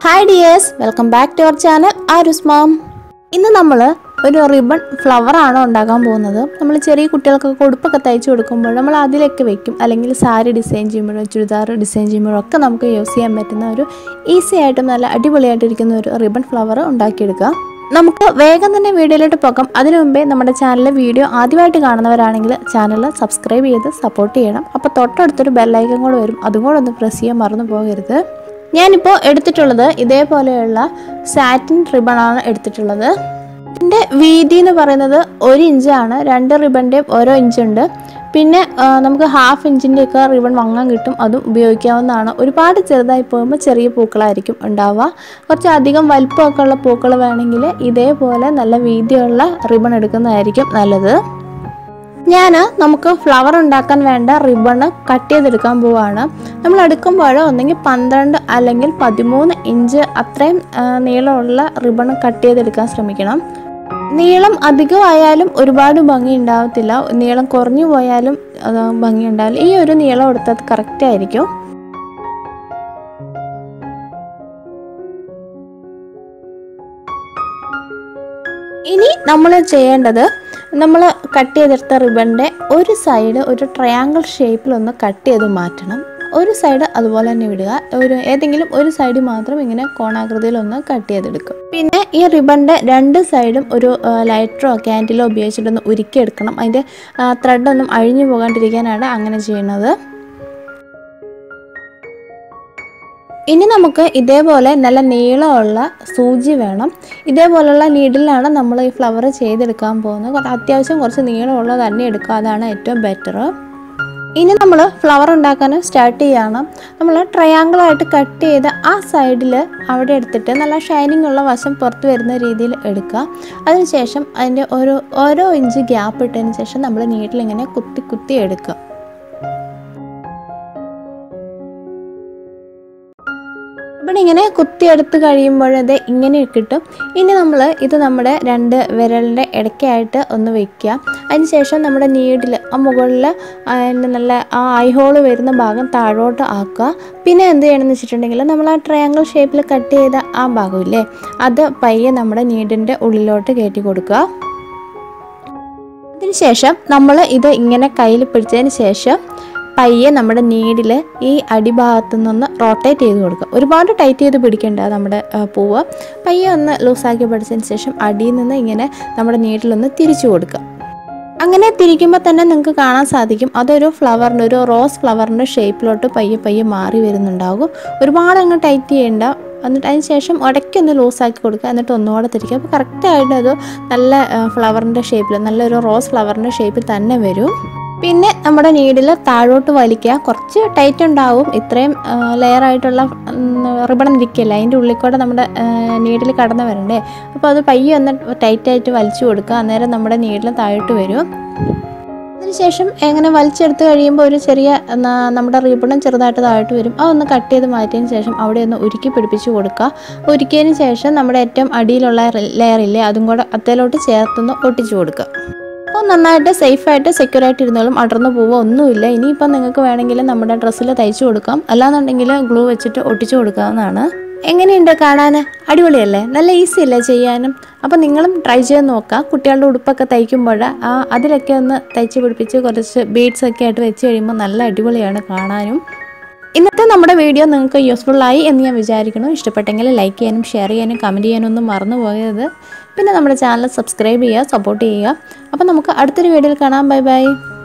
hi dears welcome back to our channel Aaru's mom ഇന്ന് നമ്മൾ ഒരു റിബൺ ഫ്ലവർ ആണ് ഉണ്ടാക്കാൻ പോകുന്നത് നമ്മൾ ചെറിയ കുട്ടികൾക്കൊക്കെ ഉടുപ്പൊക്കെ തയ്ച്ചു കൊടുക്കുമ്പോൾ നമ്മൾ അതിലൊക്കെ വെക്കും അല്ലെങ്കിൽ സാരി ഡിസൈൻ ചെയ്യുമ്പോഴോ ചുരിദാർ ഡിസൈൻ ചെയ്യുമ്പോഴോ ഒക്കെ നമുക്ക് യൂസ് ചെയ്യാൻ പറ്റുന്ന ഒരു ഈസി ആയിട്ടും നല്ല അടിപൊളിയായിട്ടിരിക്കുന്ന ഒരു റിബൺ ഫ്ലവർ ഉണ്ടാക്കിയെടുക്കാം നമുക്ക് വേഗം തന്നെ വീഡിയോയിലോട്ട് പോകാം അതിനു മുമ്പേ നമ്മുടെ ചാനലിലെ വീഡിയോ ആദ്യമായിട്ട് കാണുന്നവരാണെങ്കിൽ ചാനൽ സബ്സ്ക്രൈബ് ചെയ്ത് സപ്പോർട്ട് ചെയ്യണം അപ്പോൾ തൊട്ടടുത്തൊരു ബെല്ലൈക്കൻ കൂടെ വരും അതും കൂടെ ഒന്ന് പ്രസ് ചെയ്യാൻ മറന്നു പോകരുത് ഞാനിപ്പോൾ എടുത്തിട്ടുള്ളത് ഇതേപോലെയുള്ള സാറ്റിൻ റിബണാണ് എടുത്തിട്ടുള്ളത് ഇതിൻ്റെ വീതി എന്ന് പറയുന്നത് ഒരു ഇഞ്ചാണ് രണ്ട് റിബണിൻ്റെയും ഓരോ ഇഞ്ചുണ്ട് പിന്നെ ആ, നമുക്ക് ഹാഫ് ഇഞ്ചിൻ്റെയൊക്കെ റിബൺ വാങ്ങാൻ കിട്ടും അതും ഉപയോഗിക്കാവുന്നതാണ് ഒരുപാട് ചെറുതായി പോകുമ്പോൾ ചെറിയ പൂക്കളായിരിക്കും ഉണ്ടാവുക കുറച്ച് അധികം വലിപ്പമൊക്കെ ഉള്ള പൂക്കൾ വേണമെങ്കിൽ ഇതേപോലെ നല്ല വീതിയുള്ള റിബൺ എടുക്കുന്നതായിരിക്കും നല്ലത് ഞാൻ നമുക്ക് ഫ്ലവർ ഉണ്ടാക്കാൻ വേണ്ട റിബണ് കട്ട് ചെയ്തെടുക്കാൻ പോവാണ് നമ്മൾ എടുക്കുമ്പോൾ ഒന്നെങ്കിൽ പന്ത്രണ്ട് അല്ലെങ്കിൽ പതിമൂന്ന് ഇഞ്ച് അത്രയും ആ, നീളമുള്ള റിബൺ കട്ട് ചെയ്തെടുക്കാൻ ശ്രമിക്കണം നീളം അധികമായാലും ഒരുപാട് ഭംഗി ഉണ്ടാവത്തില്ല നീളം കുറഞ്ഞു പോയാലും അത് ഭംഗി ഉണ്ടാവില്ല ഈ ഒരു നീളം എടുത്തത് കറക്റ്റ് ആയിരിക്കും ഇനി നമ്മൾ ചെയ്യേണ്ടത് നമ്മൾ കട്ട് ചെയ്തെടുത്ത റിബണിൻ്റെ ഒരു സൈഡ് ഒരു ട്രയാങ്കിൾ ഷേപ്പിലൊന്ന് കട്ട് ചെയ്ത് മാറ്റണം ഒരു സൈഡ് അതുപോലെ തന്നെ വിടുക ഒരു ഏതെങ്കിലും ഒരു സൈഡ് മാത്രം ഇങ്ങനെ കോണാകൃതിയിലൊന്ന് കട്ട് ചെയ്തെടുക്കും പിന്നെ ഈ റിബണിൻ്റെ രണ്ട് സൈഡും ഒരു ലൈറ്ററോ ക്യാൻഡിലോ ഉപയോഗിച്ചിട്ടൊന്ന് ഉരുക്കിയെടുക്കണം അതിൻ്റെ ത്രെഡൊന്നും അഴിഞ്ഞു പോകാണ്ടിരിക്കാനാണ് അങ്ങനെ ചെയ്യുന്നത് ഇനി നമുക്ക് ഇതേപോലെ നല്ല നീളമുള്ള സൂചി വേണം ഇതേപോലുള്ള നീഡിലാണ് നമ്മൾ ഈ ഫ്ലവർ ചെയ്തെടുക്കാൻ പോകുന്നത് കുറ- അത്യാവശ്യം കുറച്ച് നീളമുള്ള തന്നെ എടുക്കുക അതാണ് ഏറ്റവും ബെറ്റർ ഇനി നമ്മൾ ഫ്ലവർ ഉണ്ടാക്കാൻ സ്റ്റാർട്ട് ചെയ്യണം നമ്മൾ ട്രയാങ്കിളായിട്ട് കട്ട് ചെയ്ത് ആ സൈഡിൽ അവിടെ എടുത്തിട്ട് നല്ല ഷൈനിങ് ഉള്ള വശം പുറത്ത് വരുന്ന രീതിയിൽ എടുക്കുക അതിനുശേഷം അതിൻ്റെ ഓരോ ഓരോ ഇഞ്ച് ഗ്യാപ്പ് ഇട്ടതിന് ശേഷം നമ്മൾ നീട്ടിലിങ്ങനെ കുത്തി കുത്തി എടുക്കുക ഇവിടെ ഇങ്ങനെ കുത്തിയെടുത്ത് കഴിയുമ്പോഴത് ഇങ്ങനെ കിട്ടും ഇനി നമ്മൾ ഇത് നമ്മുടെ രണ്ട് വിരലിൻ്റെ ഇടയ്ക്കായിട്ട് ഒന്ന് വെക്കുക അതിനുശേഷം നമ്മുടെ നീഡിൽ ആ മുകളിൽ അതിൻ്റെ നല്ല ആ ഐഹോള് വരുന്ന ഭാഗം താഴോട്ട് ആക്കുക പിന്നെ എന്ത് ചെയ്യണമെന്ന് വെച്ചിട്ടുണ്ടെങ്കിൽ നമ്മൾ ആ ട്രയാങ്കിൾ ഷേപ്പിൽ കട്ട് ചെയ്ത ആ ഭാഗമില്ലേ അത് പയ്യെ നമ്മുടെ നീഡിൻ്റെ ഉള്ളിലോട്ട് കയറ്റി കൊടുക്കുക അതിനുശേഷം നമ്മൾ ഇത് ഇങ്ങനെ കയ്യിൽ പിടിച്ചതിന് ശേഷം പയ്യെ നമ്മുടെ നീഡിൽ ഈ അടിഭാഗത്തു നിന്ന് റൊട്ടേറ്റ് ചെയ്ത് കൊടുക്കുക ഒരുപാട് ടൈറ്റ് ചെയ്ത് പിടിക്കേണ്ട നമ്മുടെ ആ, പൂവ് പയ്യെ ഒന്ന് ലൂസാക്കി പിടിച്ചതിന് ശേഷം അടിയിൽ നിന്ന് ഇങ്ങനെ നമ്മുടെ നീഡിലൊന്ന് തിരിച്ചു കൊടുക്കുക അങ്ങനെ തിരിക്കുമ്പോൾ തന്നെ നിങ്ങൾക്ക് കാണാൻ സാധിക്കും അതൊരു ഫ്ലവറിൻ്റെ ഒരു റോസ് ഫ്ലവറിൻ്റെ ഷേപ്പിലോട്ട് പയ്യെ പയ്യെ മാറി വരുന്നുണ്ടാകും ഒരുപാട് അങ്ങ് ടൈറ്റ് ചെയ്യേണ്ട എന്നിട്ട് അതിന് ശേഷം ഇടയ്ക്കൊന്ന് ലൂസാക്കി കൊടുക്കുക എന്നിട്ട് ഒന്നുകൂടെ തിരിക്കുക അപ്പോൾ കറക്റ്റായിട്ട് അത് നല്ല ഫ്ലവറിൻ്റെ ഷേപ്പിൽ നല്ലൊരു റോസ് ഫ്ലവറിൻ്റെ ഷേപ്പിൽ തന്നെ വരും പിന്നെ നമ്മുടെ നീഡിൽ താഴോട്ട് വലിക്കുക കുറച്ച് ടൈറ്റ് ഉണ്ടാവും ഇത്രയും ലെയർ ആയിട്ടുള്ള റിബൺ ഇരിക്കില്ല അതിൻ്റെ ഉള്ളിൽ കൂടെ നമ്മുടെ നീഡിൽ കടന്നു വരണ്ടേ അപ്പോൾ അത് പയ്യെ ഒന്ന് ടൈറ്റായിട്ട് വലിച്ചു കൊടുക്കുക അന്നേരം നമ്മുടെ നീഡിൽ താഴോട്ട് വരും അതിനുശേഷം എങ്ങനെ വലിച്ചെടുത്ത് കഴിയുമ്പോൾ ഒരു ചെറിയ ന- നമ്മുടെ റിബണും ചെറുതായിട്ട് താഴോട്ട് വരും അതൊന്ന് കട്ട് ചെയ്ത് മാറ്റിയതിന് ശേഷം അവിടെ ഒന്ന് ഉരുക്കി പിടിപ്പിച്ച് കൊടുക്കുക ഉരുക്കിയതിന് ശേഷം നമ്മുടെ ഏറ്റവും അടിയിലുള്ള ലെയർ ഇല്ലേ അതും കൂടെ അത്തേലോട്ട് ചേർത്തൊന്ന് ഒട്ടിച്ചു കൊടുക്കുക അപ്പോൾ നന്നായിട്ട് സേഫായിട്ട് സെക്യൂർ ആയിട്ട് ഇരുന്നോളും അടർന്നു പോവുക ഒന്നുമില്ല ഇനിയിപ്പം നിങ്ങൾക്ക് വേണമെങ്കിൽ നമ്മുടെ ഡ്രസ്സിൽ തയ്ച്ചു കൊടുക്കാം അല്ലാന്നുണ്ടെങ്കിൽ ഗ്ലൂ വെച്ചിട്ട് ഒട്ടിച്ചു കൊടുക്കാവുന്നതാണ് എങ്ങനെയുണ്ട് കാണാൻ അടിപൊളിയല്ലേ നല്ല ഈസി അല്ലേ ചെയ്യാനും അപ്പോൾ നിങ്ങളും ട്രൈ ചെയ്ത് നോക്കുക കുട്ടികളുടെ ഉടുപ്പൊക്കെ തയ്ക്കുമ്പോൾ ആ അതിലൊക്കെ ഒന്ന് തയ്ച്ച് പിടിപ്പിച്ച് കുറച്ച് ബീഡ്സ് ഒക്കെ ആയിട്ട് വെച്ച് കഴിയുമ്പോൾ നല്ല അടിപൊളിയാണ് കാണാനും ഇന്നത്തെ നമ്മുടെ വീഡിയോ നിങ്ങൾക്ക് യൂസ്ഫുൾ ആയി എന്ന് ഞാൻ വിചാരിക്കുന്നു ഇഷ്ടപ്പെട്ടെങ്കിൽ ലൈക്ക് ചെയ്യാനും ഷെയർ ചെയ്യാനും കമൻറ്റ് ചെയ്യാനും ഒന്നും മറന്നു പോകരുത് പിന്നെ നമ്മുടെ ചാനൽ സബ്സ്ക്രൈബ് ചെയ്യുക സപ്പോർട്ട് ചെയ്യുക അപ്പോൾ നമുക്ക് അടുത്തൊരു വീഡിയോയിൽ കാണാം ബൈ ബൈ